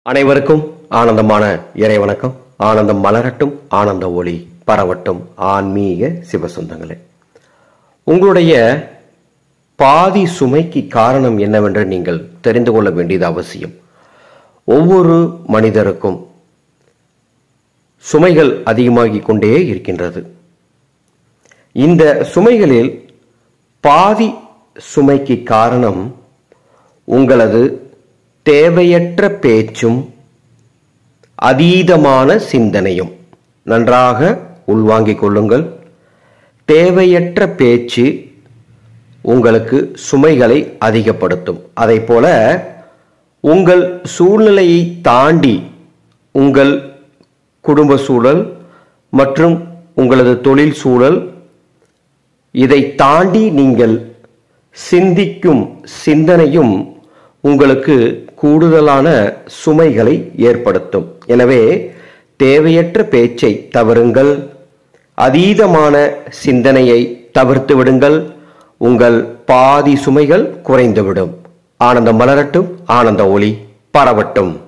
அனைவருக்கும் ஆனந்தமான இறை வணக்கம் ஆனந்தம் மலரட்டும் ஆனந்த ஒளி பரவட்டும் ஆன்மீக சிவசொந்தங்களே உங்களுடைய பாதி சுமைக்கு காரணம் என்னவென்று நீங்கள் தெரிந்து கொள்ள வேண்டியது அவசியம் ஒவ்வொரு மனிதருக்கும் சுமைகள் அதிகமாகிக் கொண்டே இருக்கின்றது இந்த சுமைகளில் பாதி சுமைக்கு காரணம் உங்களது தேவையற்ற பேச்சும் அதீதமான சிந்தனையும் நன்றாக உள்வாங்கிக் கொள்ளுங்கள் தேவையற்ற பேச்சு உங்களுக்கு சுமைகளை அதிகப்படுத்தும் அதை போல உங்கள் சூழ்நிலையை தாண்டி உங்கள் குடும்ப சூழல் மற்றும் உங்களது தொழில் சூழல் இதை தாண்டி நீங்கள் சிந்திக்கும் சிந்தனையும் உங்களுக்கு கூடுதலான சுமைகளை ஏற்படுத்தும் எனவே தேவையற்ற பேச்சை தவறுங்கள் அதீதமான சிந்தனையை தவிர்த்து விடுங்கள் உங்கள் பாதி சுமைகள் குறைந்துவிடும் ஆனந்தம் மலரட்டும் ஆனந்த ஒளி பரவட்டும்